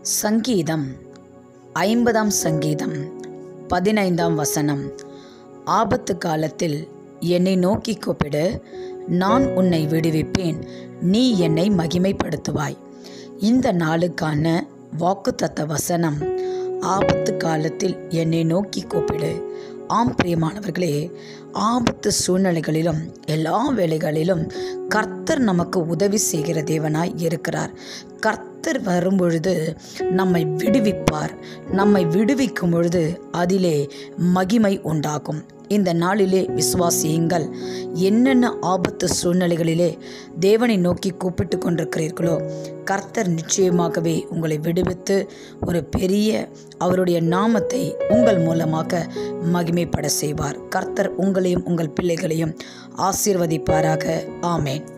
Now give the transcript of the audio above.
சங்கீதம் ஐம்பதாம் சங்கீதம் பதினைந்தாம் வசனம் ஆபத்து காலத்தில் என்னை நோக்கி கூப்பிடு நான் உன்னை விடுவிப்பேன் நீ என்னை மகிமைப்படுத்துவாய் இந்த நாளுக்கான வாக்குத்தத்த வசனம் ஆபத்து காலத்தில் என்னை நோக்கி கூப்பிடு ஆம் பிரியமானவர்களே ஆபத்து சூழ்நிலைகளிலும் எல்லா வேலைகளிலும் கர்த்தர் நமக்கு உதவி செய்கிற தேவனாய் இருக்கிறார் கர்த்தர் வரும்பொழுது நம்மை விடுவிப்பார் நம்மை விடுவிக்கும் பொழுது அதிலே மகிமை உண்டாகும் இந்த நாளிலே விசுவாசியுங்கள் என்னென்ன ஆபத்து சூழ்நிலைகளிலே தேவனை நோக்கி கூப்பிட்டு கொண்டிருக்கிறீர்களோ கர்த்தர் நிச்சயமாகவே உங்களை விடுவித்து ஒரு பெரிய அவருடைய நாமத்தை உங்கள் மூலமாக மகிமைப்பட செய்வார் கர்த்தர் உங்களையும் உங்கள் பிள்ளைகளையும் ஆசீர்வதிப்பாராக ஆமேன்